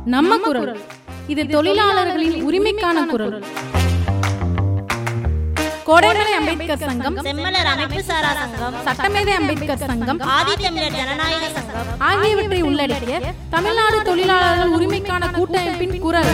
நம்ம குரல் இது தொழிலாளர்களின் உரிமைக்கான குரல் கோடைமலை அம்பேத்கர் சங்கம் செம்மலர் அமைப்பு சாரா சங்கம் சட்டமேதை அம்பேத்கர் சங்கம் ஆதித்தமிழர் ஜனநாயக சங்கம் ஆகியவற்றை உள்ளடக்கிய தமிழ்நாடு தொழிலாளர்கள் உரிமைக்கான கூட்டமைப்பின் குரல்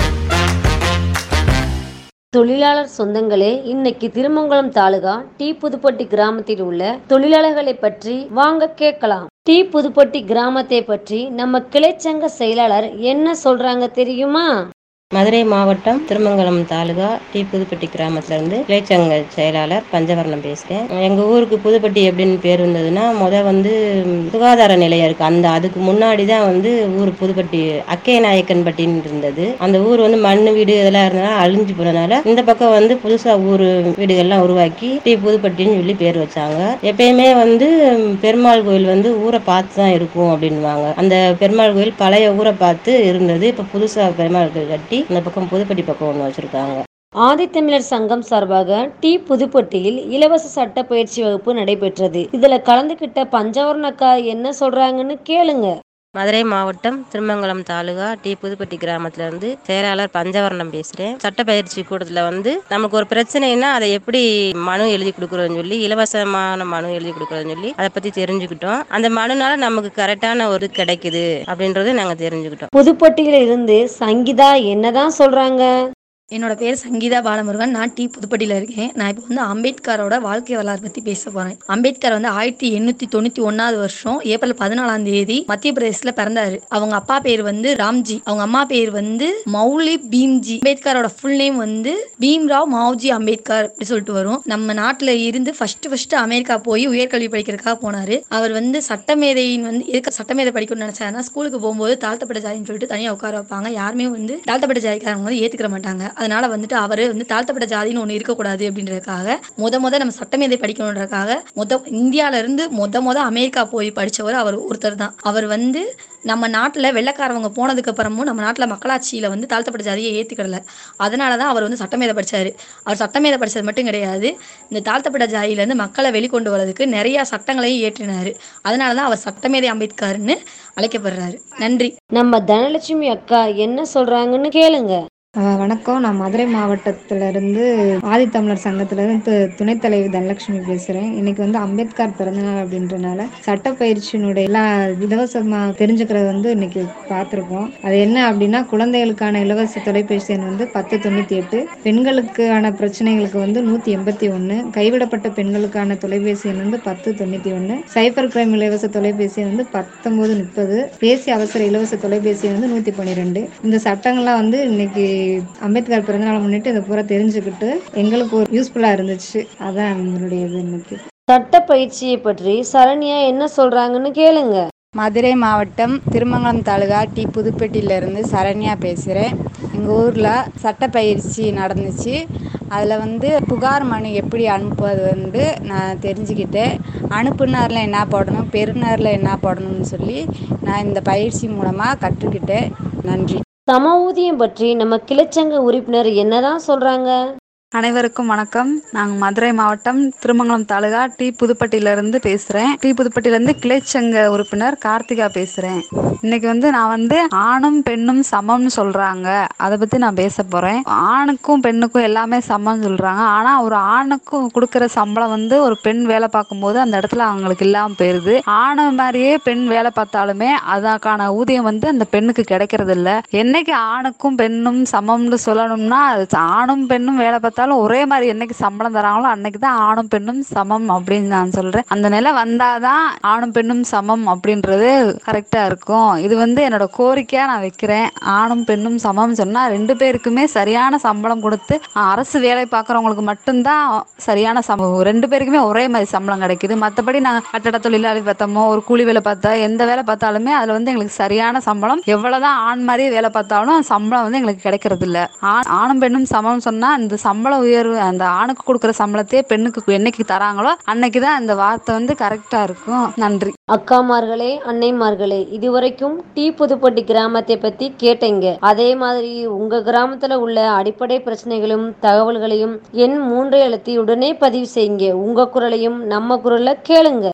தொழிலாளர் சொந்தங்களே இன்னைக்கு திருமங்கலம் தாலுகா டி புதுப்பட்டி கிராமத்தில் உள்ள தொழிலாளர்களை பற்றி வாங்க கேட்கலாம் டி புதுப்பட்டி கிராமத்தை பற்றி நம்ம கிளைச்சங்க செயலாளர் என்ன சொல்றாங்க தெரியுமா மதுரை மாவட்டம் திருமங்கலம் தாலுகா டி புதுப்பட்டி கிராமத்துல இருந்து இளைச்சங்க செயலாளர் பஞ்சவர்ணம் பேசுறேன் எங்க ஊருக்கு புதுப்பட்டி எப்படின்னு பேர் வந்ததுன்னா முத வந்து ம், சுகாதார நிலையம் இருக்கு அந்த அதுக்கு முன்னாடி தான் வந்து ஊர் புதுப்பட்டி அக்கே நாயக்கன்பட்டின்னு இருந்தது அந்த ஊர் வந்து மண் வீடு இதெல்லாம் இருந்தனால அழிஞ்சு போனதுனால இந்த பக்கம் வந்து புதுசா ஊர் வீடுகள்லாம் உருவாக்கி டி புதுப்பட்டின்னு சொல்லி பேர் வச்சாங்க எப்பயுமே வந்து ம், பெருமாள் கோயில் வந்து ஊரை பார்த்து தான் இருக்கும் அப்படின்வாங்க அந்த பெருமாள் கோயில் பழைய ஊரை பார்த்து இருந்தது இப்ப புதுசா பெருமாள் கோயில் கட்டி இந்த பக்கம் புதுப்பட்டி பக்கம் ஒன்று வச்சிருக்காங்க ஆதித்தமிழர் சங்கம் சார்பாக டி புதுப்பட்டியில் இலவச சட்ட பயிற்சி வகுப்பு நடைபெற்றது இதுல கலந்துகிட்ட பஞ்சவர்ணக்கா என்ன சொல்றாங்கன்னு கேளுங்க மதுரை மாவட்டம் திருமங்கலம் தாலுகா டி புதுப்பட்டி கிராமத்துல இருந்து செயலாளர் பஞ்சவர்ணம் பேசுறேன் சட்ட பயிற்சி கூடத்துல வந்து நமக்கு ஒரு பிரச்சனைனா அதை எப்படி மனு எழுதி கொடுக்குறோம்னு சொல்லி இலவசமான மனு எழுதி கொடுக்குறோம்னு சொல்லி அதை பத்தி தெரிஞ்சுக்கிட்டோம் அந்த மனுனால நமக்கு கரெக்டான ஒரு கிடைக்குது அப்படின்றத நாங்க தெரிஞ்சுக்கிட்டோம் புதுப்பட்டியில இருந்து சங்கீதா என்னதான் சொல்றாங்க என்னோட பேர் சங்கீதா பாலமுருகன் நான் டி புதுப்பட்டியில் இருக்கேன் நான் இப்போ வந்து அம்பேத்கரோட வாழ்க்கை வரலாறு பற்றி பேச போகிறேன் அம்பேத்கர் வந்து ஆயிரத்தி எண்ணூற்றி தொண்ணூற்றி ஒன்றாவது வருஷம் ஏப்ரல் பதினாலாம் தேதி மத்திய பிரதேசத்தில் பிறந்தாரு அவங்க அப்பா பேர் வந்து ராம்ஜி அவங்க அம்மா பேர் வந்து மௌலி பீம்ஜி அம்பேத்கரோட ஃபுல் நேம் வந்து பீம்ராவ் மாவ்ஜி அம்பேத்கர் அப்படி சொல்லிட்டு வரும் நம்ம நாட்டில் இருந்து ஃபர்ஸ்ட் ஃபர்ஸ்ட் அமெரிக்கா போய் உயர்கல்வி படிக்கிறதுக்காக போனார் அவர் வந்து சட்டமேதையின் வந்து எதுக்கு சட்டமேதை படிக்கணும்னு நினைச்சாருன்னா ஸ்கூலுக்கு போகும்போது தாழ்த்தப்பட்ட ஜாதின்னு சொல்லிட்டு தனியாக உட்கார வைப்பாங்க யாருமே வந்து தாழ்த்தப்பட்ட ஜாதிக்காரங்க வந்து ஏத்துக்கிற மாட்டாங்க அதனால வந்துட்டு அவர் வந்து தாழ்த்தப்பட்ட ஜாதின்னு ஒன்று இருக்கக்கூடாது அப்படின்றதுக்காக முத முத நம்ம சட்டமேதை படிக்கணுன்றதுக்காக முத இந்தியால இருந்து முத முத அமெரிக்கா போய் படிச்சவர் அவர் ஒருத்தர் தான் அவர் வந்து நம்ம நாட்டில் வெள்ளைக்காரவங்க போனதுக்கு அப்புறமும் நம்ம நாட்டில் மக்களாட்சியில் வந்து தாழ்த்தப்பட்ட ஜாதியை ஏற்றுக்கிடல அதனால தான் அவர் வந்து சட்டமேதை படிச்சாரு அவர் சட்டமேதை படிச்சது மட்டும் கிடையாது இந்த தாழ்த்தப்பட்ட ஜாதியிலேருந்து மக்களை வெளிக்கொண்டு வரதுக்கு நிறைய சட்டங்களையும் இயற்றினார் அதனால தான் அவர் சட்டமேதை அம்பேத்கர்னு அழைக்கப்படுறாரு நன்றி நம்ம தனலட்சுமி அக்கா என்ன சொல்றாங்கன்னு கேளுங்க ஆஹ் வணக்கம் நான் மதுரை மாவட்டத்திலிருந்து ஆதித்தமிழர் சங்கத்திலிருந்து து- துணைத் தலைவி தனலட்சுமி பேசுகிறேன் இன்னைக்கு வந்து அம்பேத்கர் பிறந்தநாள் அப்படின்றனால சட்டப்பயிற்சியினுடைய எல்லா இலவசமாக தெரிஞ்சுக்கிறது வந்து இன்னைக்கு பார்த்துருக்கோம் அது என்ன அப்படின்னா குழந்தைகளுக்கான இலவச தொலைபேசி எண் வந்து பத்து தொண்ணூற்றி எட்டு பெண்களுக்கான பிரச்சனைகளுக்கு வந்து நூற்றி எண்பத்தி ஒன்று கைவிடப்பட்ட பெண்களுக்கான தொலைபேசி எண் வந்து பத்து தொண்ணூற்றி ஒன்று சைபர் கிரைம் இலவச தொலைபேசி எண் வந்து பத்தொம்போது முப்பது தேசிய அவசர இலவச தொலைபேசி எண் வந்து நூற்றி பன்னிரெண்டு இந்த சட்டங்கள்லாம் வந்து இன்னைக்கு அம்பேத்கர் பிறந்தநாளை முன்னிட்டு இதை பூரா தெரிஞ்சுக்கிட்டு எங்களுக்கு ஒரு யூஸ்ஃபுல்லாக இருந்துச்சு அதான் எங்களுடைய இது இன்னைக்கு சட்ட பயிற்சியை பற்றி சரண்யா என்ன சொல்றாங்கன்னு கேளுங்க மதுரை மாவட்டம் திருமங்கலம் தாலுகா டி புதுப்பட்டியிலேருந்து சரண்யா பேசுகிறேன் எங்கள் ஊரில் சட்டப்பயிற்சி நடந்துச்சு அதில் வந்து புகார் மனு எப்படி அனுப்புவது வந்து நான் தெரிஞ்சுக்கிட்டேன் அனுப்புனரில் என்ன போடணும் பெறுநரில் என்ன போடணும்னு சொல்லி நான் இந்த பயிற்சி மூலமாக கற்றுக்கிட்டேன் நன்றி சம ஊதியம் பற்றி நம்ம கிளைச்சங்க உறுப்பினர் என்னதான் சொல்றாங்க அனைவருக்கும் வணக்கம் நாங்கள் மதுரை மாவட்டம் திருமங்கலம் தாலுகா டி புதுப்பட்டியிலேருந்து பேசுகிறேன் டி புதுப்பட்டியிலேருந்து கிளைச்சங்க உறுப்பினர் கார்த்திகா பேசுகிறேன் இன்னைக்கு வந்து நான் வந்து ஆணும் பெண்ணும் சமம்னு சொல்கிறாங்க அதை பற்றி நான் பேச போகிறேன் ஆணுக்கும் பெண்ணுக்கும் எல்லாமே சமம்னு சொல்கிறாங்க ஆனால் ஒரு ஆணுக்கும் கொடுக்குற சம்பளம் வந்து ஒரு பெண் வேலை பார்க்கும்போது அந்த இடத்துல அவங்களுக்கு இல்லாமல் போயிடுது ஆணை மாதிரியே பெண் வேலை பார்த்தாலுமே அதற்கான ஊதியம் வந்து அந்த பெண்ணுக்கு கிடைக்கிறது இல்ல என்னைக்கு ஆணுக்கும் பெண்ணும் சமம்னு சொல்லணும்னா அது ஆணும் பெண்ணும் வேலை பார்த்தாலும் ஒரே மாதிரி என்னைக்கு சம்பளம் தராங்களோ அன்னைக்கு தான் ஆணும் பெண்ணும் சமம் அப்படின்னு நான் சொல்றேன் அந்த நிலை வந்தாதான் ஆணும் பெண்ணும் சமம் அப்படின்றது கரெக்டா இருக்கும் இது வந்து என்னோட கோரிக்கையா நான் வைக்கிறேன் ஆணும் பெண்ணும் சமம் சொன்னா ரெண்டு பேருக்குமே சரியான சம்பளம் கொடுத்து அஹ், அரசு வேலை பார்க்குறவங்களுக்கு மட்டும்தான் சரியான சம்பளம் ரெண்டு பேருக்குமே ஒரே மாதிரி சம்பளம் கிடைக்குது மற்றபடி நாங்கள் கட்டட தொழிலாளி பார்த்தோமோ ஒரு கூலி வேலை பார்த்தா எந்த வேலை பார்த்தாலுமே அதில் வந்து எங்களுக்கு சரியான சம்பளம் எவ்வளவுதான் ஆண் மாதிரியே வேலை பார்த்தாலும் சம்பளம் வந்து எங்களுக்கு கிடைக்கிறது இல்ல ஆண் ஆணும் பெண்ணும் சமம் சொன்னா இந்த சம்பள உயர்வு அந்த ஆணுக்கு கொடுக்குற சம்பளத்தையே பெண்ணுக்கு என்னைக்கு தராங்களோ அன்னைக்கு தான் இந்த வார்த்தை வந்து கரெக்டா இருக்கும் நன்றி அக்காமார்களே அன்னைமார்களே இதுவரைக்கும் டி புதுப்பட்டி கிராமத்தை பத்தி கேட்டீங்க அதே மாதிரி உங்க கிராமத்துல உள்ள அடிப்படை பிரச்சனைகளும் தகவல்களையும் எண் மூன்றை அழுத்தி உடனே பதிவு செய்யுங்க உங்க குரலையும் நம்ம குரல்ல கேளுங்க